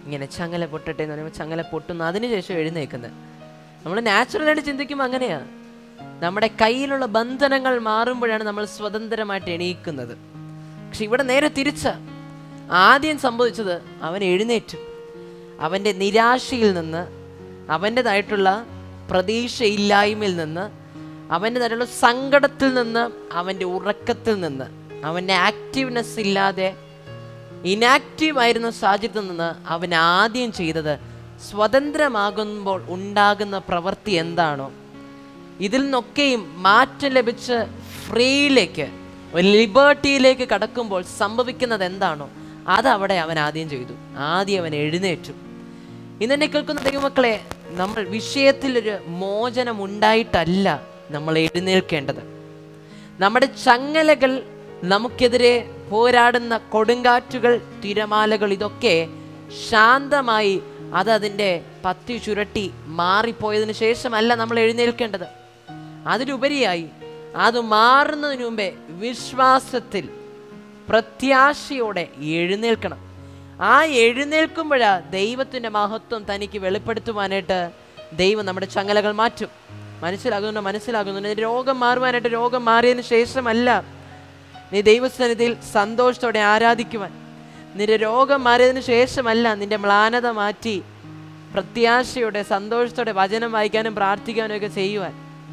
ഇങ്ങനെ ചങ്ങല പൊട്ടട്ടെ എന്ന് പറയുമ്പോൾ ചങ്ങല പൊട്ടുന്നു അതിനുശേഷം എഴുന്നേക്കുന്നത് നമ്മൾ നാച്ചുറലായിട്ട് ചിന്തിക്കുമ്പോൾ അങ്ങനെയാണ് നമ്മുടെ കയ്യിലുള്ള ബന്ധനങ്ങൾ മാറുമ്പോഴാണ് നമ്മൾ സ്വതന്ത്രമായിട്ട് എണീക്കുന്നത് പക്ഷെ ഇവിടെ നേരെ തിരിച്ച ആദ്യം സംഭവിച്ചത് അവൻ എഴുന്നേറ്റു അവൻ്റെ നിരാശയിൽ നിന്ന് അവൻ്റെതായിട്ടുള്ള പ്രതീക്ഷയില്ലായ്മയിൽ നിന്ന് അവൻ്റെതായിട്ടുള്ള സങ്കടത്തിൽ നിന്ന് അവൻ്റെ ഉറക്കത്തിൽ നിന്ന് അവൻ്റെ ആക്റ്റീവ്നെസ് ഇല്ലാതെ ഇനാക്റ്റീവ് ആയിരുന്ന സാഹചര്യത്തിൽ നിന്ന് അവൻ ആദ്യം ചെയ്തത് സ്വതന്ത്രമാകുമ്പോൾ ഉണ്ടാകുന്ന പ്രവൃത്തി എന്താണോ ഇതിൽ നിന്നൊക്കെയും മാറ്റം ലഭിച്ച് ഫ്രീയിലേക്ക് ഒരു ലിബേർട്ടിയിലേക്ക് കടക്കുമ്പോൾ സംഭവിക്കുന്നത് എന്താണോ അത് അവിടെ അവൻ ആദ്യം ചെയ്തു ആദ്യം അവൻ എഴുന്നേറ്റു ഇന്നെന്നെ കേൾക്കുന്ന ദൈവമക്കളെ നമ്മൾ വിഷയത്തിലൊരു മോചനം ഉണ്ടായിട്ടല്ല നമ്മൾ എഴുന്നേൽക്കേണ്ടത് നമ്മുടെ ചങ്ങലകൾ നമുക്കെതിരെ പോരാടുന്ന കൊടുങ്കാറ്റുകൾ തിരമാലകൾ ഇതൊക്കെ ശാന്തമായി അത് അതിൻ്റെ പത്തി ചുരട്ടി മാറിപ്പോയതിനു ശേഷമല്ല നമ്മൾ എഴുന്നേൽക്കേണ്ടത് അതിലുപരിയായി അത് മാറുന്നതിന് മുമ്പേ വിശ്വാസത്തിൽ പ്രത്യാശയോടെ എഴുന്നേൽക്കണം ആ എഴുന്നേൽക്കുമ്പോഴാ ദൈവത്തിൻ്റെ മഹത്വം തനിക്ക് വെളിപ്പെടുത്തുവാനായിട്ട് ദൈവം നമ്മുടെ ചങ്ങലകൾ മാറ്റും മനസ്സിലാകുന്നുണ്ടോ മനസ്സിലാകുന്നുണ്ട് നിന്റെ രോഗം മാറുവാനായിട്ട് രോഗം മാറിയതിന് ശേഷമല്ല നീ ദൈവസന്നിധിയിൽ സന്തോഷത്തോടെ ആരാധിക്കുവാൻ നിന്റെ രോഗം മാറിയതിന് ശേഷമല്ല നിന്റെ മ്ലാനത മാറ്റി പ്രത്യാശയോടെ സന്തോഷത്തോടെ വചനം വായിക്കാനും പ്രാർത്ഥിക്കാനും ഒക്കെ ചെയ്യുവാൻ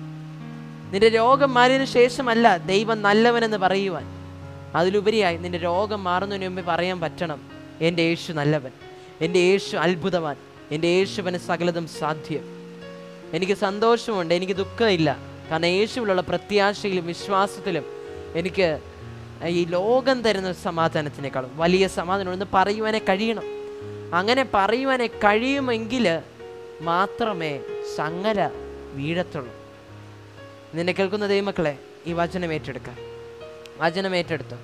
നിന്റെ രോഗം മാറിയതിനു ശേഷമല്ല ദൈവം നല്ലവനെന്ന് പറയുവാൻ അതിലുപരിയായി നിന്റെ രോഗം മാറുന്നതിന് മുമ്പേ പറയാൻ പറ്റണം എൻ്റെ യേശു നല്ലവൻ എൻ്റെ യേശു അത്ഭുതവാൻ എൻ്റെ യേശുവിന് സകലതും സാധ്യം എനിക്ക് സന്തോഷമുണ്ട് എനിക്ക് ദുഃഖമില്ല കാരണം യേശുവിലുള്ള പ്രത്യാശയിലും വിശ്വാസത്തിലും എനിക്ക് ഈ ലോകം തരുന്ന സമാധാനത്തിനേക്കാളും വലിയ സമാധാനം എന്ന് പറയുവാനെ കഴിയണം അങ്ങനെ പറയുവാനെ കഴിയുമെങ്കിൽ മാത്രമേ ചങ്ങല വീഴത്തുള്ളൂ നിന്നെ കേൾക്കുന്ന ദൈവമക്കളെ ഈ വചനം ഏറ്റെടുക്കാം വചനം ഏറ്റെടുത്തു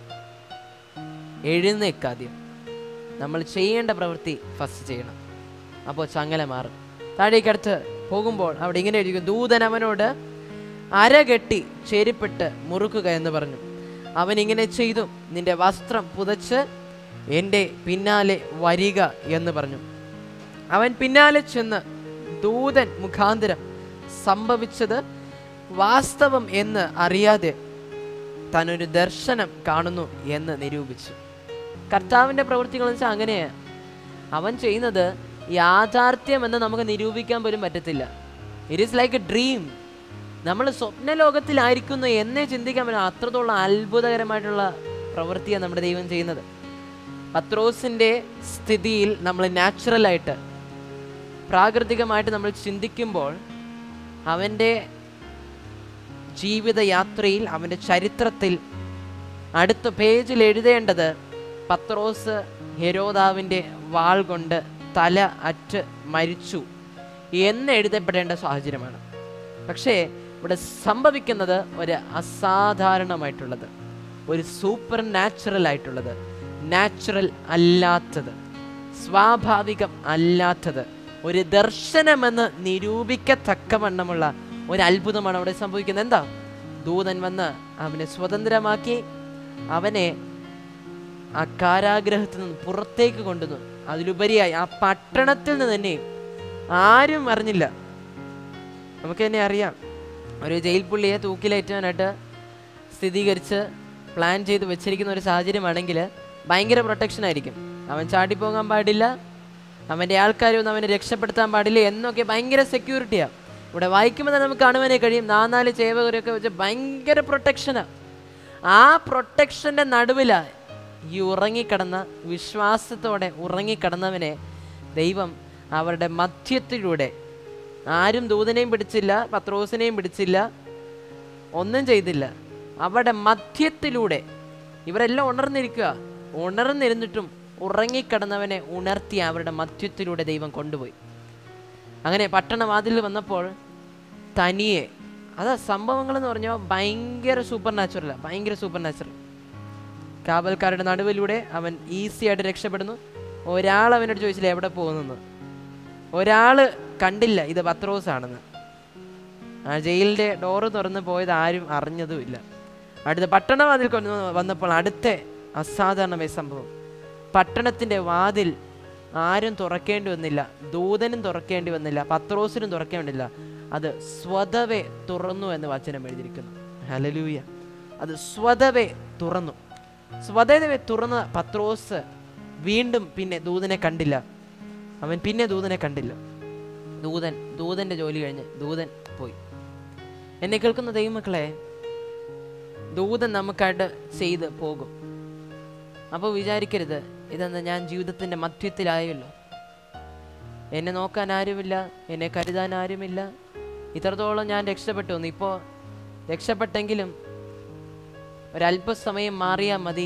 എഴുന്നേക്കാദ്യം നമ്മൾ ചെയ്യേണ്ട പ്രവൃത്തി ഫസ്റ്റ് ചെയ്യണം അപ്പോൾ ചങ്ങല മാറും താഴേക്കടുത്ത് പോകുമ്പോൾ അവിടെ ഇങ്ങനെ എഴുതിക്കും ദൂതൻ അവനോട് അരകെട്ടി ചെരിപ്പിട്ട് മുറുക്കുക എന്ന് പറഞ്ഞു അവൻ ഇങ്ങനെ ചെയ്തു നിന്റെ വസ്ത്രം പുതച്ച് എൻ്റെ പിന്നാലെ വരിക എന്ന് പറഞ്ഞു അവൻ പിന്നാലെ ചെന്ന് ദൂതൻ മുഖാന്തരം സംഭവിച്ചത് വാസ്തവം എന്ന് അറിയാതെ താനൊരു ദർശനം കാണുന്നു എന്ന് നിരൂപിച്ചു കർത്താവിൻ്റെ പ്രവൃത്തികൾ എന്ന് വെച്ചാൽ അങ്ങനെയാണ് അവൻ ചെയ്യുന്നത് യാഥാർത്ഥ്യം എന്ന് നമുക്ക് നിരൂപിക്കാൻ പോലും പറ്റത്തില്ല it is like a dream നമ്മൾ സ്വപ്ന ലോകത്തിലായിരിക്കുന്നു എന്നേ ചിന്തിക്കാൻ പറ്റും അത്രത്തോളം അത്ഭുതകരമായിട്ടുള്ള പ്രവൃത്തിയാണ് നമ്മുടെ ദൈവം ചെയ്യുന്നത് പത്രോസിൻ്റെ സ്ഥിതിയിൽ നമ്മൾ നാച്ചുറലായിട്ട് പ്രാകൃതികമായിട്ട് നമ്മൾ ചിന്തിക്കുമ്പോൾ അവൻ്റെ ജീവിതയാത്രയിൽ അവൻ്റെ ചരിത്രത്തിൽ അടുത്ത പേജിൽ എഴുതേണ്ടത് പത്രോസ് ഹെരോദാവിൻ്റെ വാൾ കൊണ്ട് തല അറ്റ് മരിച്ചു എന്ന് എഴുതപ്പെടേണ്ട സാഹചര്യമാണ് പക്ഷേ ഇവിടെ സംഭവിക്കുന്നത് ഒരു അസാധാരണമായിട്ടുള്ളത് ഒരു സൂപ്പർ നാച്ചുറൽ ആയിട്ടുള്ളത് നാച്ചുറൽ അല്ലാത്തത് സ്വാഭാവികം അല്ലാത്തത് ഒരു ദർശനമെന്ന് നിരൂപിക്കത്തക്കവണ്ണമുള്ള ഒരു അത്ഭുതമാണ് അവിടെ സംഭവിക്കുന്നത് എന്താ ദൂതൻ വന്ന് അവനെ സ്വതന്ത്രമാക്കി അവനെ ആ കാരാഗ്രഹത്തിൽ നിന്ന് പുറത്തേക്ക് കൊണ്ടുവന്നു അതിലുപരിയായി ആ പട്ടണത്തിൽ നിന്ന് തന്നെ ആരും അറിഞ്ഞില്ല നമുക്ക് തന്നെ അറിയാം ഒരു ജയിൽ പുള്ളിയെ തൂക്കിലേറ്റാനായിട്ട് സ്ഥിരീകരിച്ച് പ്ലാൻ ചെയ്ത് വെച്ചിരിക്കുന്ന ഒരു സാഹചര്യമാണെങ്കിൽ ഭയങ്കര പ്രൊട്ടക്ഷൻ ആയിരിക്കും അവൻ ചാടിപ്പോകാൻ പാടില്ല അവൻ്റെ ആൾക്കാരൊന്നും അവനെ രക്ഷപ്പെടുത്താൻ പാടില്ല എന്നൊക്കെ ഭയങ്കര സെക്യൂരിറ്റിയാണ് ഇവിടെ വായിക്കുമ്പോൾ തന്നെ നമുക്ക് കാണുവാനേ കഴിയും നാനാല് ചേവകരൊക്കെ വെച്ച് ഭയങ്കര പ്രൊട്ടക്ഷനാണ് ആ പ്രൊട്ടക്ഷൻ്റെ നടുവിലാണ് ഈ ഉറങ്ങിക്കിടന്ന വിശ്വാസത്തോടെ ഉറങ്ങിക്കിടന്നവനെ ദൈവം അവരുടെ മധ്യത്തിലൂടെ ആരും ദൂതനെയും പിടിച്ചില്ല പത്രോസിനെയും പിടിച്ചില്ല ഒന്നും ചെയ്തില്ല അവരുടെ മധ്യത്തിലൂടെ ഇവരെല്ലാം ഉണർന്നിരിക്കുക ഉണർന്നിരുന്നിട്ടും ഉറങ്ങിക്കിടന്നവനെ ഉണർത്തി അവരുടെ മധ്യത്തിലൂടെ ദൈവം കൊണ്ടുപോയി അങ്ങനെ പട്ടണവാതിൽ വന്നപ്പോൾ തനിയെ അതാ സംഭവങ്ങൾ എന്ന് പറഞ്ഞാൽ ഭയങ്കര സൂപ്പർ നാച്ചുറലാണ് ഭയങ്കര സൂപ്പർ നാച്ചുറൽ കാവൽക്കാരുടെ നടുവിലൂടെ അവൻ ഈസി ആയിട്ട് രക്ഷപ്പെടുന്നു ഒരാൾ അവനോട് ചോദിച്ചില്ല എവിടെ പോകുന്നെന്ന് ഒരാൾ കണ്ടില്ല ഇത് പത്രോസ് ആണെന്ന് ആ ജയിലിൻ്റെ ഡോറ് തുറന്ന് പോയത് ആരും അറിഞ്ഞതുമില്ല അടുത്ത പട്ടണവാതിൽ കൊണ്ടു വന്നപ്പോൾ അടുത്ത അസാധാരണമായ സംഭവം പട്ടണത്തിൻ്റെ വാതിൽ ആരും തുറക്കേണ്ടി വന്നില്ല ദൂതനും തുറക്കേണ്ടി വന്നില്ല പത്രോസിനും തുറക്കേണ്ടി വന്നില്ല അത് സ്വതവേ തുറന്നു എന്ന് വചനം എഴുതിയിരിക്കുന്നു ഹലലൂയ അത് സ്വതവേ തുറന്നു സ്വതവേ തുറന്ന പത്രോസ് വീണ്ടും പിന്നെ ദൂതനെ കണ്ടില്ല അവൻ പിന്നെ ദൂതനെ കണ്ടില്ല ദൂതൻ ദൂതന്റെ ജോലി കഴിഞ്ഞ് ദൂതൻ പോയി എന്നെ കേൾക്കുന്ന ദൈവമക്കളെ ദൂതൻ നമുക്കായിട്ട് ചെയ്ത് പോകും അപ്പോൾ വിചാരിക്കരുത് ഇതെന്താ ഞാൻ ജീവിതത്തിൻ്റെ മധ്യത്തിലായല്ലോ എന്നെ നോക്കാൻ ആരുമില്ല എന്നെ കരുതാൻ ആരുമില്ല ഇത്രത്തോളം ഞാൻ രക്ഷപ്പെട്ടു വന്നു ഇപ്പോൾ രക്ഷപ്പെട്ടെങ്കിലും ഒരല്പസമയം മാറിയാൽ മതി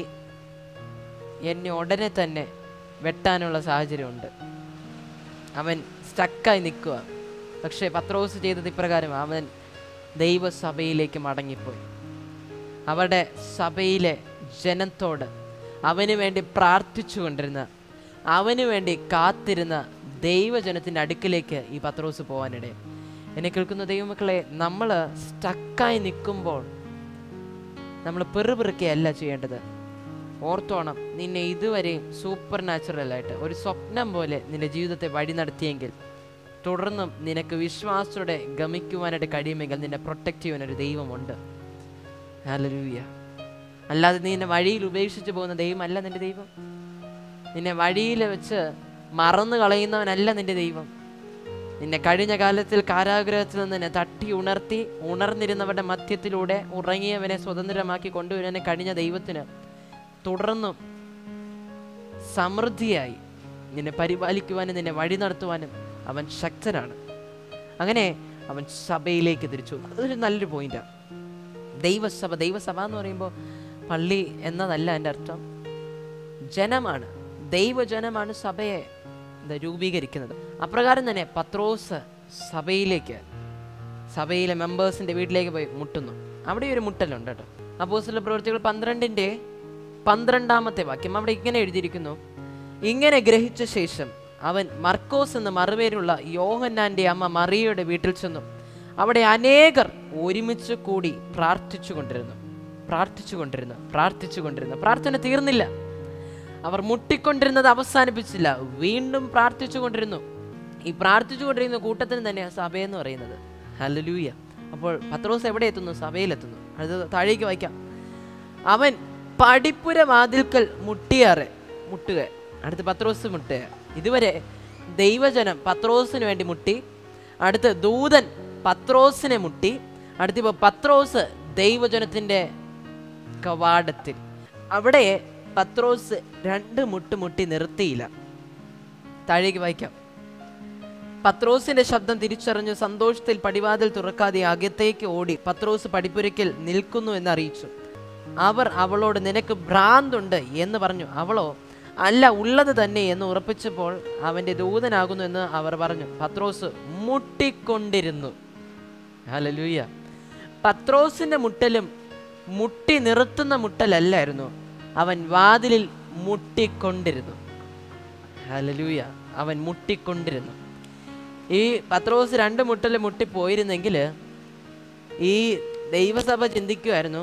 എന്നെ ഉടനെ തന്നെ വെട്ടാനുള്ള സാഹചര്യമുണ്ട് അവൻ സ്റ്റക്കായി നിൽക്കുക പക്ഷേ പത്രോസ് ചെയ്തത് ഇപ്രകാരം അവൻ ദൈവസഭയിലേക്ക് മടങ്ങിപ്പോയി അവരുടെ സഭയിലെ ജനത്തോട് അവന് വേണ്ടി പ്രാർത്ഥിച്ചു കൊണ്ടിരുന്ന അവന് വേണ്ടി കാത്തിരുന്ന ദൈവജനത്തിൻ്റെ അടുക്കിലേക്ക് ഈ പത്രോസ് പോകാനിടയും എന്നെ കേൾക്കുന്ന ദൈവമക്കളെ നമ്മൾ സ്റ്റക്കായി നിൽക്കുമ്പോൾ നമ്മൾ പെറുപിറുക്കുകയല്ല ചെയ്യേണ്ടത് ഓർത്തോണം നിന്നെ ഇതുവരെയും സൂപ്പർ നാച്ചുറലായിട്ട് ഒരു സ്വപ്നം പോലെ നിന്റെ ജീവിതത്തെ വഴി നടത്തിയെങ്കിൽ തുടർന്നും നിനക്ക് വിശ്വാസത്തോടെ ഗമിക്കുവാനായിട്ട് കഴിയുമെങ്കിൽ നിന്നെ പ്രൊട്ടക്റ്റ് ചെയ്യുവാൻ ഒരു ദൈവമുണ്ട് ഹല്ലേലൂയ അല്ലാതെ നീ എന്നെ വഴിയിൽ ഉപേക്ഷിച്ച് പോകുന്ന ദൈവമല്ല നിന്റെ ദൈവം നിന്നെ വഴിയിൽ വെച്ച് മറന്നു കളയുന്നവനല്ല നിന്റെ ദൈവം നിന്നെ കഴിഞ്ഞ കാലത്തിൽ കാരാഗ്രഹത്തിൽ നിന്ന് നിന്നെ തട്ടി ഉണർത്തി ഉണർന്നിരുന്നവരുടെ മധ്യത്തിലൂടെ ഉറങ്ങിയവനെ സ്വതന്ത്രമാക്കി കൊണ്ടുവരാൻ കഴിഞ്ഞ ദൈവത്തിന് തുടർന്നും സമൃദ്ധിയായി നിന്നെ പരിപാലിക്കുവാനും നിന്നെ വഴി നടത്തുവാനും അവൻ ശക്തനാണ് അങ്ങനെ അവൻ സഭയിലേക്ക് തിരിച്ചു അതൊരു നല്ലൊരു പോയിന്റാണ് ദൈവസഭ ദൈവസഭ എന്ന് പറയുമ്പോൾ പള്ളി എന്നതല്ല എൻ്റെ അർത്ഥം ജനമാണ് ദൈവജനമാണ് സഭയെ എന്താ രൂപീകരിക്കുന്നത് അപ്രകാരം തന്നെ പത്രോസ് സഭയിലേക്ക് സഭയിലെ മെമ്പേഴ്സിൻ്റെ വീട്ടിലേക്ക് പോയി മുട്ടുന്നു അവിടെ ഒരു മുട്ടലുണ്ട് കേട്ടോ അപ്പോസ്തല പ്രവൃത്തികൾ പന്ത്രണ്ടിൻ്റെ പന്ത്രണ്ടാമത്തെ വാക്യം അവിടെ ഇങ്ങനെ എഴുതിയിരിക്കുന്നു ഇങ്ങനെ ഗ്രഹിച്ച ശേഷം അവൻ മർക്കോസ് എന്ന മറുപേരുള്ള യോഹന്നാന്റെ അമ്മ മറിയയുടെ വീട്ടിൽ ചെന്നു അവിടെ അനേകർ ഒരുമിച്ച് കൂടി പ്രാർത്ഥിച്ചു കൊണ്ടിരുന്നു പ്രാർത്ഥിച്ചു കൊണ്ടിരുന്നു പ്രാർത്ഥിച്ചു കൊണ്ടിരുന്നു പ്രാർത്ഥന തീർന്നില്ല അവർ മുട്ടിക്കൊണ്ടിരുന്നത് അവസാനിപ്പിച്ചില്ല വീണ്ടും പ്രാർത്ഥിച്ചു കൊണ്ടിരുന്നു ഈ പ്രാർത്ഥിച്ചു കൊണ്ടിരുന്ന കൂട്ടത്തിന് തന്നെയാണ് സഭയെന്ന് പറയുന്നത് ഹലലൂയ അപ്പോൾ പത്രോസ് എവിടെ എത്തുന്നു സഭയിലെത്തുന്നു അത് താഴേക്ക് വായിക്കാം അവൻ പടിപ്പുര വാതിൽക്കൽ മുട്ടിയാറ് മുട്ടുക അടുത്ത് പത്രോസ് മുട്ടുക ഇതുവരെ ദൈവജനം പത്രോസിന് വേണ്ടി മുട്ടി അടുത്ത് ദൂതൻ പത്രോസിനെ മുട്ടി അടുത്തിപ്പോൾ പത്രോസ് ദൈവജനത്തിൻ്റെ കവാടത്തിൽ അവിടെ പത്രോസ് രണ്ട് മുട്ട് മുട്ടി നിർത്തിയില്ല താഴേക്ക് വായിക്കാം പത്രോസിന്റെ ശബ്ദം തിരിച്ചറിഞ്ഞ് സന്തോഷത്തിൽ പടിവാതിൽ തുറക്കാതെ അകത്തേക്ക് ഓടി പത്രോസ് പടിപ്പുരയ്ക്കൽ നിൽക്കുന്നു എന്ന് അറിയിച്ചു അവർ അവളോട് നിനക്ക് ഭ്രാന്തുണ്ട് എന്ന് പറഞ്ഞു അവളോ അല്ല ഉള്ളത് തന്നെ എന്ന് ഉറപ്പിച്ചപ്പോൾ അവന്റെ ദൂതനാകുന്നു എന്ന് അവർ പറഞ്ഞു പത്രോസ് മുട്ടിക്കൊണ്ടിരുന്നു ഹലലൂയ പത്രോസിന്റെ മുട്ടലും മുട്ടി നിർത്തുന്ന മുട്ടലല്ലായിരുന്നു അവൻ വാതിലിൽ മുട്ടിക്കൊണ്ടിരുന്നു ഹലലൂയ അവൻ മുട്ടിക്കൊണ്ടിരുന്നു ഈ പത്രോസ് രണ്ട് മുട്ടൽ മുട്ടിപ്പോയിരുന്നെങ്കിൽ ഈ ദൈവസഭ ചിന്തിക്കുമായിരുന്നു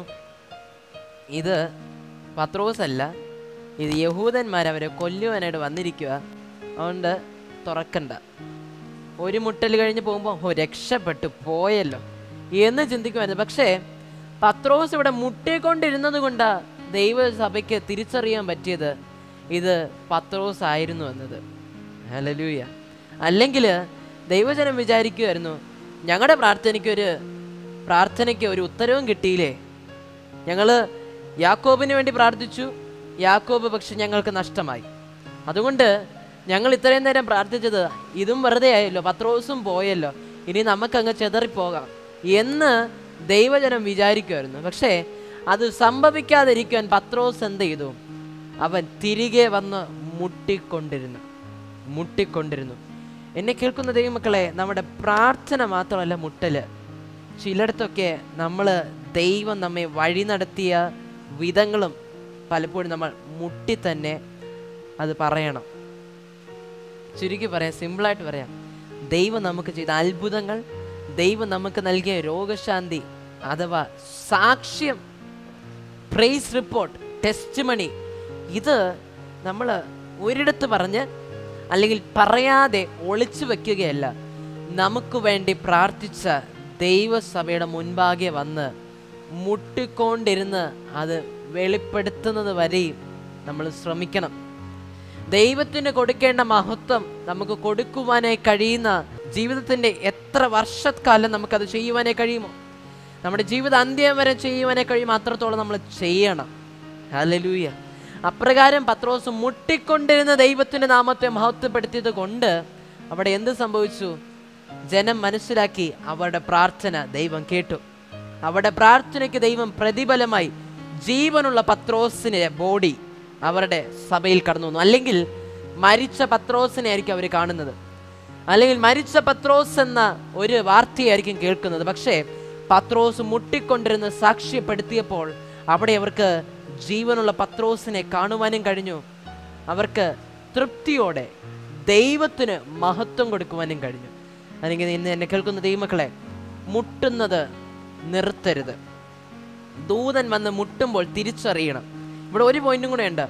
ഇത് പത്രോസ് അല്ല ഇത് യഹൂദന്മാർ അവരെ കൊല്ലുവാനായിട്ട് വന്നിരിക്കുക അതുകൊണ്ട് തുറക്കണ്ട ഒരു മുട്ടൽ കഴിഞ്ഞ് പോകുമ്പോൾ ഓ രക്ഷപ്പെട്ടു പോയല്ലോ എന്ന് ചിന്തിക്കുമായിരുന്നു പക്ഷേ പത്രോസ് ഇവിടെ മുട്ടിക്കൊണ്ടിരുന്നത് കൊണ്ടാ ദൈവസഭയ്ക്ക് തിരിച്ചറിയാൻ പറ്റിയത് ഇത് പത്രോസ് ആയിരുന്നു എന്നത് ഹലലൂയ അല്ലെങ്കിൽ ദൈവജനം വിചാരിക്കുമായിരുന്നു ഞങ്ങളുടെ പ്രാർത്ഥനയ്ക്ക് ഒരു പ്രാർത്ഥനയ്ക്ക് ഒരു ഉത്തരവും കിട്ടിയില്ലേ ഞങ്ങൾ യാക്കോബിന് വേണ്ടി പ്രാർത്ഥിച്ചു യാക്കോബ് പക്ഷെ ഞങ്ങൾക്ക് നഷ്ടമായി അതുകൊണ്ട് ഞങ്ങൾ ഇത്രയും നേരം പ്രാർത്ഥിച്ചത് ഇതും വെറുതെ ആയല്ലോ പത്രോസും പോയല്ലോ ഇനി നമുക്കങ്ങ് ചെതറിപ്പോകാം എന്ന് ദൈവജനം വിചാരിക്കുമായിരുന്നു പക്ഷേ അത് സംഭവിക്കാതിരിക്കാൻ പത്രോസ് എന്ത് ചെയ്തു അവൻ തിരികെ വന്ന് മുട്ടിക്കൊണ്ടിരുന്നു മുട്ടിക്കൊണ്ടിരുന്നു എന്നെ കേൾക്കുന്ന ദൈവമക്കളെ നമ്മുടെ പ്രാർത്ഥന മാത്രമല്ല മുട്ടല് ചിലയിടത്തൊക്കെ നമ്മൾ ദൈവം നമ്മെ വഴി നടത്തിയ വിധങ്ങളും പലപ്പോഴും നമ്മൾ മുട്ടി തന്നെ അത് പറയണം ചുരുക്കി പറയാം സിമ്പിളായിട്ട് പറയാം ദൈവം നമുക്ക് ചെയ്ത അത്ഭുതങ്ങൾ ദൈവം നമുക്ക് നൽകിയ രോഗശാന്തി അഥവാ സാക്ഷ്യം പ്രൈസ് റിപ്പോർട്ട് ടെസ്റ്റ് മണി ഇത് നമ്മൾ ഒരിടത്ത് പറഞ്ഞ് അല്ലെങ്കിൽ പറയാതെ ഒളിച്ചു വെക്കുകയല്ല നമുക്ക് വേണ്ടി പ്രാർത്ഥിച്ച ദൈവസഭയുടെ മുൻപാകെ വന്ന് മുട്ടിക്കൊണ്ടിരുന്ന് അത് വെളിപ്പെടുത്തുന്നത് വരെയും നമ്മൾ ശ്രമിക്കണം ദൈവത്തിന് കൊടുക്കേണ്ട മഹത്വം നമുക്ക് കൊടുക്കുവാനായി കഴിയുന്ന ജീവിതത്തിൻ്റെ എത്ര വർഷക്കാലം നമുക്കത് ചെയ്യുവാനായി കഴിയുമോ നമ്മുടെ ജീവിത അന്ത്യം വരെ ചെയ്യുവാനായി കഴിയുമോ അത്രത്തോളം നമ്മൾ ചെയ്യണം ഹല്ലേലൂയ അപ്രകാരം പത്രോസ് മുട്ടിക്കൊണ്ടിരുന്ന ദൈവത്തിൻ്റെ നാമത്തെ മഹത്വപ്പെടുത്തിയത് കൊണ്ട് അവിടെ എന്ത് സംഭവിച്ചു ജനം മനസ്സിലാക്കി അവരുടെ പ്രാർത്ഥന ദൈവം കേട്ടു അവരുടെ പ്രാർത്ഥനയ്ക്ക് ദൈവം പ്രതിഫലമായി ജീവനുള്ള പത്രോസിന്റെ ബോഡി അവരുടെ സഭയിൽ കടന്നു വന്നു അല്ലെങ്കിൽ മരിച്ച പത്രോസിനെ ആയിരിക്കും അവർ കാണുന്നത് അല്ലെങ്കിൽ മരിച്ച പത്രോസ് എന്ന ഒരു വാർത്തയായിരിക്കും കേൾക്കുന്നത് പക്ഷേ പത്രോസ് മുട്ടിക്കൊണ്ടിരുന്ന് സാക്ഷ്യപ്പെടുത്തിയപ്പോൾ അവിടെ അവർക്ക് ജീവനുള്ള പത്രോസിനെ കാണുവാനും കഴിഞ്ഞു അവർക്ക് തൃപ്തിയോടെ ദൈവത്തിന് മഹത്വം കൊടുക്കുവാനും കഴിഞ്ഞു അല്ലെങ്കിൽ ഇന്ന് എന്നെ കേൾക്കുന്ന ദൈവമക്കളെ മുട്ടുന്നത് നിർത്തരുത് ദൂതൻ വന്ന് മുട്ടുമ്പോൾ തിരിച്ചറിയണം ഇവിടെ ഒരു പോയിന്റും കൂടെ ഉണ്ട്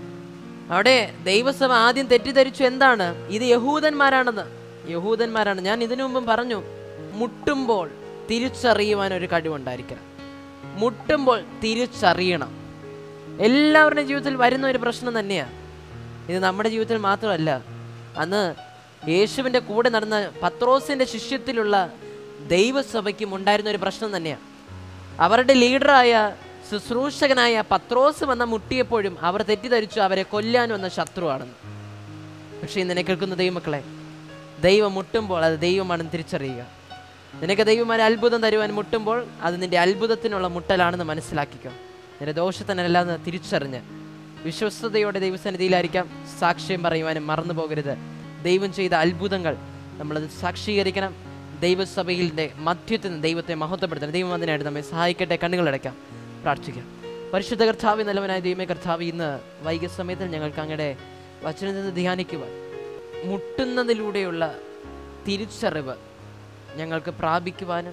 അവിടെ ദൈവസഭ ആദ്യം തെറ്റിദ്ധരിച്ചു എന്താണ് ഇത് യഹൂദന്മാരാണെന്ന് യഹൂദന്മാരാണ് ഞാൻ ഇതിനു മുമ്പും പറഞ്ഞു മുട്ടുമ്പോൾ തിരിച്ചറിയുവാൻ ഒരു കഴിവുണ്ടായിരിക്കണം മുട്ടുമ്പോൾ തിരിച്ചറിയണം എല്ലാവരുടെയും ജീവിതത്തിൽ വരുന്ന ഒരു പ്രശ്നം തന്നെയാണ് ഇത് നമ്മുടെ ജീവിതത്തിൽ മാത്രമല്ല അന്ന് യേശുവിൻ്റെ കൂടെ നടന്ന പത്രോസിൻ്റെ ശിഷ്യത്തിലുള്ള ദൈവസഭയ്ക്കും ഉണ്ടായിരുന്ന ഒരു പ്രശ്നം തന്നെയാണ് അവരുടെ ലീഡറായ ശുശ്രൂഷകനായ പത്രോസ് വന്ന മുട്ടിയപ്പോഴും അവർ തെറ്റിദ്ധരിച്ചു അവരെ കൊല്ലാൻ വന്ന ശത്രുവാണെന്ന് പക്ഷേ ഇന്ന് എന്നെ കേൾക്കുന്ന ദൈവമക്കളെ ദൈവം മുട്ടുമ്പോൾ അത് ദൈവമാണെന്ന് തിരിച്ചറിയുക നിനക്ക് ദൈവം ഒരു അത്ഭുതം തരുവാൻ മുട്ടുമ്പോൾ അത് നിന്റെ അത്ഭുതത്തിനുള്ള മുട്ടലാണെന്ന് മനസ്സിലാക്കിക്കോ നിന്റെ ദോഷത്തിനല്ലാന്ന് തിരിച്ചറിഞ്ഞ് വിശ്വസ്തയോടെ ദൈവസന്നിധിയിലായിരിക്കാം സാക്ഷ്യം പറയുവാനും മറന്നു പോകരുത് ദൈവം ചെയ്ത അത്ഭുതങ്ങൾ നമ്മളത് സാക്ഷീകരിക്കണം ദൈവസഭയിലെ മധ്യത്തിൽ നിന്ന് ദൈവത്തെ മഹത്വപ്പെടുത്തണം ദൈവം അതിനായിട്ട് നമ്മെ സഹായിക്കട്ടെ കണ്ണുകളടയ്ക്കാം പ്രാർത്ഥിക്കാം പരിശുദ്ധ കർത്താവ് നല്ലവനായ ദൈവമേ കർത്താവ് ഇന്ന് വൈകിയ സമയത്തിൽ ഞങ്ങൾക്ക് അങ്ങയുടെ വചനത്തിൽ നിന്ന് ധ്യാനിക്കുവാൻ മുട്ടുന്നതിലൂടെയുള്ള തിരിച്ചറിവ് ഞങ്ങൾക്ക് പ്രാപിക്കുവാനും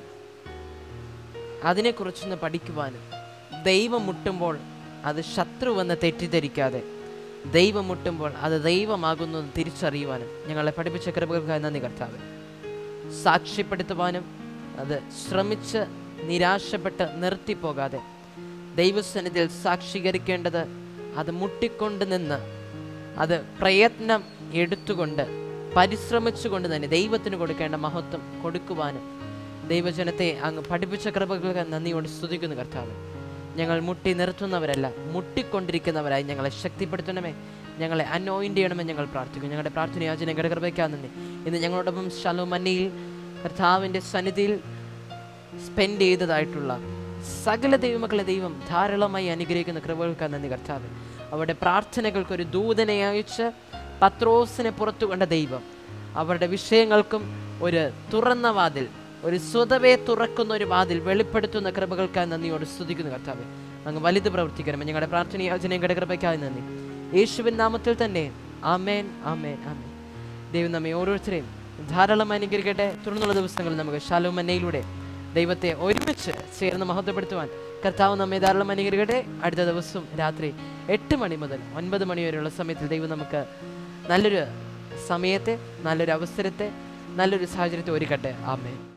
അതിനെക്കുറിച്ചൊന്ന് പഠിക്കുവാനും ദൈവം മുട്ടുമ്പോൾ അത് ശത്രുവെന്ന് തെറ്റിദ്ധരിക്കാതെ ദൈവം മുട്ടുമ്പോൾ അത് ദൈവമാകുന്നു എന്ന് തിരിച്ചറിയുവാനും ഞങ്ങളെ പഠിപ്പിച്ച കൃപകൾക്കായി നന്ദി കർത്താവ് സാക്ഷ്യപ്പെടുത്തുവാനും അത് ശ്രമിച്ച് നിരാശപ്പെട്ട് നിർത്തിപ്പോകാതെ ദൈവസന്നിധിയിൽ സാക്ഷീകരിക്കേണ്ടത് അത് മുട്ടിക്കൊണ്ട് നിന്ന് അത് പ്രയത്നം എടുത്തുകൊണ്ട് പരിശ്രമിച്ചുകൊണ്ട് തന്നെ ദൈവത്തിന് കൊടുക്കേണ്ട മഹത്വം കൊടുക്കുവാനും ദൈവജനത്തെ അങ്ങ് പഠിപ്പിച്ച കൃപകൾക്ക് നന്ദിയോട് സ്തുതിക്കുന്നു കർത്താവ് ഞങ്ങൾ മുട്ടി നിർത്തുന്നവരല്ല മുട്ടിക്കൊണ്ടിരിക്കുന്നവരായി ഞങ്ങളെ ശക്തിപ്പെടുത്തണമേ ഞങ്ങളെ അനോയിൻ്റ് ചെയ്യണമേ ഞങ്ങൾ പ്രാർത്ഥിക്കും ഞങ്ങളുടെ പ്രാർത്ഥന യാചന ഞങ്ങളുടെ കൃപയ്ക്കാൻ നന്ദി ഇന്ന് ഞങ്ങളോടൊപ്പം ശലോ മന്നയിൽ കർത്താവിൻ്റെ സന്നിധിയിൽ സ്പെൻഡ് ചെയ്തതായിട്ടുള്ള സകല ദൈവമക്കളെ ദൈവം ധാരാളമായി അനുഗ്രഹിക്കുന്ന കൃപകൾക്കാൻ നന്ദി കർത്താവ് അവരുടെ പ്രാർത്ഥനകൾക്ക് ഒരു ദൂതനെ അയച്ച് പത്രോസിനെ പുറത്തു കൊണ്ട ദൈവം അവരുടെ വിഷയങ്ങൾക്കും ഒരു തുറന്ന വാതിൽ ഒരു സ്വതവേ തുറക്കുന്ന ഒരു വാതിൽ വെളിപ്പെടുത്തുന്ന കൃപകൾക്കായി നന്ദിയോട് സ്തുതിക്കുന്നു കർത്താവ് അങ്ങ് വലുത് പ്രവർത്തിക്കണം ഞങ്ങളുടെ പ്രാർത്ഥന യാചനയുടെ കൃപയ്ക്കായി നന്ദി യേശുവിൻ നാമത്തിൽ തന്നെ ആമേൻ ആമേൻ ആമേൻ ദൈവം നമ്മെ ഓരോരുത്തരെയും ധാരാളം അനുകരിക്കട്ടെ തുടർന്നുള്ള ദിവസങ്ങളിൽ നമുക്ക് ശാലോമന്നയിലൂടെ ദൈവത്തെ ഒരുമിച്ച് ചേർന്ന് മഹത്വപ്പെടുത്തുവാൻ കർത്താവ് നമ്മെ ധാരാളം അനുകരിക്കട്ടെ അടുത്ത ദിവസം രാത്രി എട്ട് മണി മുതൽ ഒൻപത് മണി വരെയുള്ള സമയത്തിൽ ദൈവം നമുക്ക് നല്ലൊരു സമയത്തെ നല്ലൊരു അവസരത്തെ നല്ലൊരു സാഹചര്യത്തെ ഒരുക്കട്ടെ ആമേൻ